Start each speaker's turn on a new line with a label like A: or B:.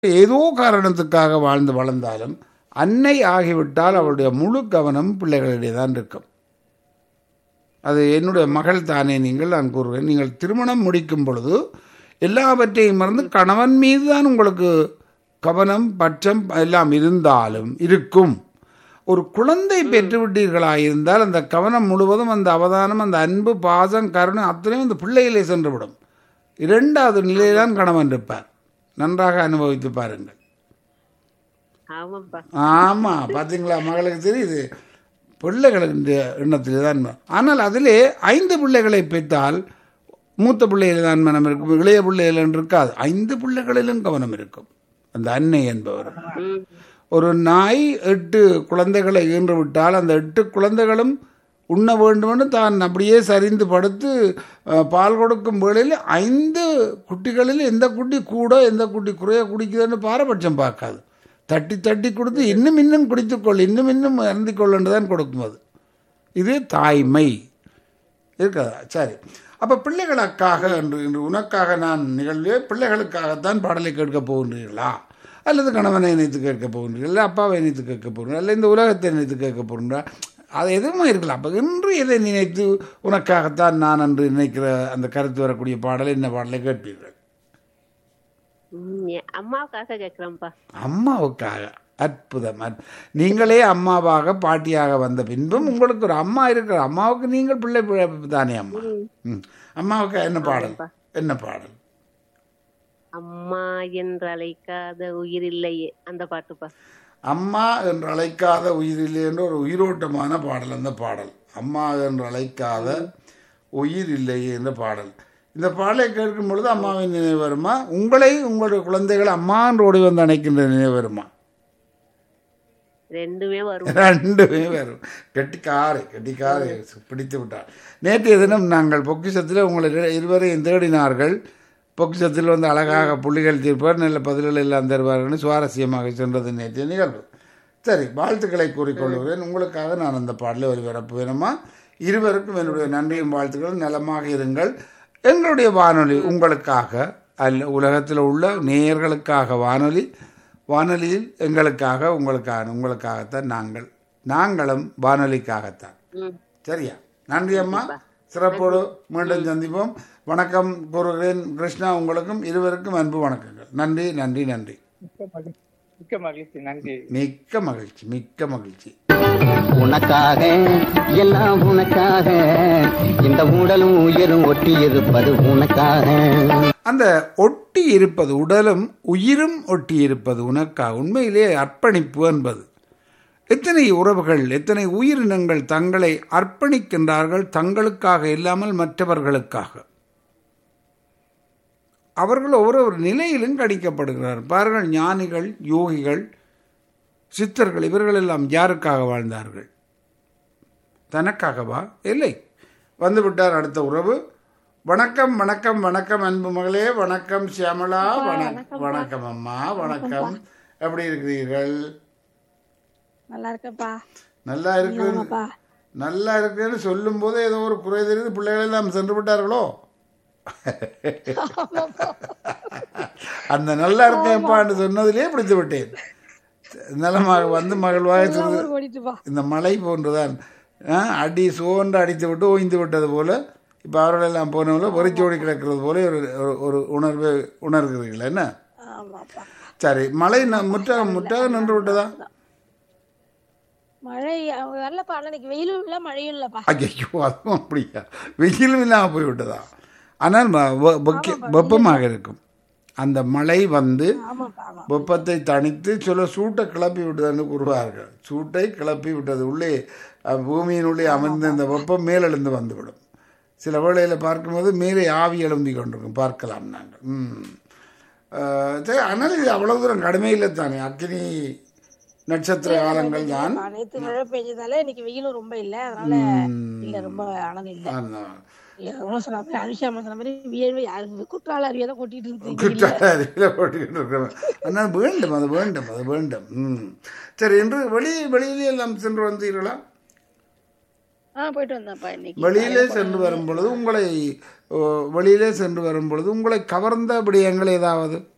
A: ஏதோ காரணத்துக்காக வாழ்ந்து வளர்ந்தாலும் அன்னை ஆகிவிட்டால் அவளுடைய முழு கவனம் பிள்ளைகளிடையே தான் இருக்கும் அது என்னுடைய மகள் தானே நீங்கள் நான் கூறுவேன் நீங்கள் திருமணம் முடிக்கும் பொழுது எல்லாவற்றையும் மறந்து கணவன் மீது தான் உங்களுக்கு கவனம் பட்சம் எல்லாம் இருந்தாலும் இருக்கும் ஒரு குழந்தை பெற்றுவிட்டீர்களாக இருந்தால் அந்த கவனம் முழுவதும் அந்த அவதானம் அந்த அன்பு பாசம் கருணை அத்தனையும் அந்த பிள்ளைகளே சென்றுவிடும் இரண்டாவது நிலையில்தான் கணவன் இருப்பார் நன்றாக அனுபவித்து பாருங்கள்
B: ஆமாப்பா
A: ஆமா பாத்தீங்களா மகளுக்கு தெரியுது பிள்ளைகளுடைய எண்ணத்தில் தான் ஆனால் அதிலே ஐந்து பிள்ளைகளை பெற்றால் மூத்த பிள்ளைகள் தான் மனம் இருக்கும் இளைய பிள்ளைகள் என்று இருக்காது ஐந்து பிள்ளைகளிலும் கவனம் இருக்கும் அந்த அன்னை என்பவர்
B: ம்
A: ஒரு நாய் எட்டு குழந்தைகளை ஈன்று விட்டால் அந்த எட்டு குழந்தைகளும் உண்ண வேண்டுமென்று தான் அப்படியே சரிந்து படுத்து அஹ், பால் கொடுக்கும் வேளையில் ஐந்து குட்டிகளில் எந்த குட்டி கூட எந்த குட்டி குறைய குடிக்குதுன்னு பாரபட்சம் பார்க்காது தட்டி தட்டி கொடுத்து இன்னும் இன்னும் குடித்துக்கொள் இன்னும் இன்னும் அருந்திக்கொள் என்று தான் கொடுக்கும் அது இது தாய்மை இருக்காதா சரி அப்போ பிள்ளைகளுக்காக என்று இன்று உனக்காக நான் நிகழ்வே பிள்ளைகளுக்காகத்தான் பாடலை கேட்கப் போகின்றீர்களா அல்லது கணவனை நினைத்து கேட்கப் போகின்றீர்கள் இல்லை அப்பாவை நினைத்து கேட்க போகிறீர்கள் அல்ல இந்த உலகத்தை நினைத்து கேட்க போகிறீங்களா அது எதுவுமே இருக்கலாம் அப்போ இன்று எதை நினைத்து உனக்காகத்தான் நான் என்று நினைக்கிற அந்த கருத்து வரக்கூடிய பாடலை என்ன பாடலை கேட்பீர்கள்
B: ம், என் அம்மாவுக்காக கேக்குறேன்ப்பா
A: அம்மாவுக்காக அற்புதம் அற்- நீங்களே அம்மாவாக பாட்டியாக வந்த பின்பும் உங்களுக்கு ஒரு அம்மா இருக்கிற அம்மாவுக்கு நீங்கள் பிள்ளை பிள்ளை தானே அம்மா ம். அம்மாவுக்கு என்ன பாடல் என்ன பாடல்
B: அம்மா என்று அழைக்காத உயிர் இல்லையே அந்த பாட்டுப்பா
A: அம்மா என்று அழைக்காத உயிரில்லை என்ற ஒரு உயிரோட்டமான பாடல் அந்த பாடல் அம்மா என்று அழைக்காத உயிர் இல்லையே என்ற பாடல் இந்த பாடலை கேட்கும் பொழுது அம்மாவின் நினைவு வருமா உங்களை உங்களுடைய குழந்தைகள் அம்மா என்று ஓடி வந்து அணைக்கின்ற நினைவு வருமா
B: ரெண்டுமே வரும்
A: ரெண்டுமே வரும் கெட்டிக்காரை கெட்டிக்காரை பிடித்து விட்டார் நேற்றைய தினம் நாங்கள் பொக்கிஷத்தில் உங்களை இரு- இருவரையும் தேடினார்கள் பொக்கிஷத்தில் வந்து அழகாக புள்ளிகள் தீர்ப்பார் நல்ல பதில்கள் எல்லாம் தருவார்கள் சுவாரஸ்யமாக சென்றது நேற்றைய நிகழ்வு சரி வாழ்த்துக்களை கூறிக்கொள்கிறேன் உங்களுக்காக நான் அந்த பாடலை ஒளிபரப்பு வேணுமா இருவருக்கும் என்னுடைய நன்றியும் வாழ்த்துக்களும் நலமாக இருங்கள் எங்களுடைய வானொலி உங்களுக்காக அல்ல உலகத்தில் உள்ள நேயர்களுக்காக வானொலி வானொலியில் எங்களுக்காக உங்களுக்காக உங்களுக்காகத்தான் நாங்கள் நாங்களும் வானொலிக்காகத்தான்
B: ம்
A: சரியா நன்றி அம்மா சிறப்போடு மீண்டும் சந்திப்போம் வணக்கம் கூறுகிறேன் கிருஷ்ணா உங்களுக்கும் இருவருக்கும் அன்பு வணக்கங்கள் நன்றி நன்றி நன்றி
C: மிக்க மகிழ்ச்சி மிக்க மகிழ்ச்சி நன்றி
A: மிக்க மகிழ்ச்சி மிக்க மகிழ்ச்சி
D: உனக்காக எல்லாம் உனக்காக இந்த உடலும் உயிரும் ஒட்டி இருப்பது உனக்காக
A: அந்த ஒட்டி இருப்பது உடலும் உயிரும் ஒட்டி இருப்பது உனக்காக உண்மையிலே அர்ப்பணிப்பு என்பது எத்தனை உறவுகள் எத்தனை உயிரினங்கள் தங்களை அர்ப்பணிக்கின்றார்கள் தங்களுக்காக இல்லாமல் மற்றவர்களுக்காக அவர்கள் ஒவ்வொரு நிலையிலும் கணிக்கப்படுகிறார் பாருங்கள் ஞானிகள் யோகிகள் சித்தர்கள் இவர்கள் எல்லாம் யாருக்காக வாழ்ந்தார்கள் தனக்காகவா இல்லை வந்து விட்டார் அடுத்த உறவு வணக்கம் வணக்கம் வணக்கம் அன்பு மகளே வணக்கம் சியாமளா வணக்கம் வணக்கம் அம்மா வணக்கம் எப்படி இருக்கிறீர்கள்
E: நல்லா இருக்கேன்ப்பா
A: நல்லா இருக்கு
E: ஆமாப்பா
A: நல்லா இருக்குன்னு சொல்லும் போது ஏதோ ஒரு குறை தெரியுது பிள்ளைகள் எல்லாம் சென்று விட்டார்களோ அந்த நல்லா இருக்கேன்ப்பான்னு சொன்னதிலே பிடித்து விட்டேன் நலமாக வந்து மகிழ்வாக சிறிது
E: ஊருக்கு ஓடிட்டுப்பா
A: இந்த மலை போன்றுதான் ஆ, அடி சோன்று அடித்து விட்டு ஓய்ந்து விட்டது போல இப்போ அவர்களெல்லாம் போனவங்கள வெறிச்சோடி கிடக்கிறது போல ஒரு ஒரு- ஒரு உணர்வை உணர்கிறீர்கள் என்ன
E: ஆமாப்பா
A: சரி மழை ந- முற்றாக முற்றாக நின்று விட்டதா
E: மழை அவங்க வரலப்பா ஆனா இன்னைக்கு வெயிலும் இல்ல மழையும் இல்லப்பா
A: ஐயோ அதுவும் அப்படியா வெயிலும் இல்லாமல் போய் விட்டதா ஆனால் ம- வெ- வெக்க- வெப்பமாக இருக்கும் அந்த மழை வந்து
E: ஆமாப்பா ஆமா
A: வெப்பத்தை தணித்து சில சூட்டை கிளப்பி விட்டதுன்னு கூறுவார்கள் சூட்டை கிளப்பி விட்டது உள்ளே அஹ், பூமியினுள்ளே அமர்ந்த இந்த வெப்பம் மேலெழுந்து வந்துவிடும் சில வேளையில் பார்க்கும்போது மேலே ஆவி எழும்பி கொண்டிருக்கும் பார்க்கலாம் நாங்கள் ம் அஹ், சரி ஆனால் இது அவ்வளவு தூரம் கடுமையில் தானே அக்னி நட்சத்திர காலங்கள் தான்
E: பா, நேத்து மழை பெஞ்சதால இன்னைக்கு வெயிலும் ரொம்ப இல்ல அதனால இல்ல ரொம்ப அனல் இல்ல
A: ஆமாம்.
E: இல்ல, அவங்க சொன்ன மாதிரி அனுஷா அம்மா சொன்ன மாதிரி வியர்வை யாருக்கு குற்றால அருவியை தான் கொட்டிட்டு இருக்கு
A: குற்றால அருவியில் போட்டுக்கிட்டு இருக்கிறோம் ஆனால் வேண்டும் அது வேண்டும் அது வேண்டும் ம் சரி இன்று வெளி வெளியிலே எல்லாம் சென்று வந்தீர்களா
E: ஆ போயிட்டு வந்தேன்ப்பா இன்னைக்கு
A: வெளியிலே சென்று வரும் பொழுது உங்களை ஓ, வெளியிலே சென்று வரும் பொழுது உங்களை கவர்ந்த விடயங்கள் ஏதாவது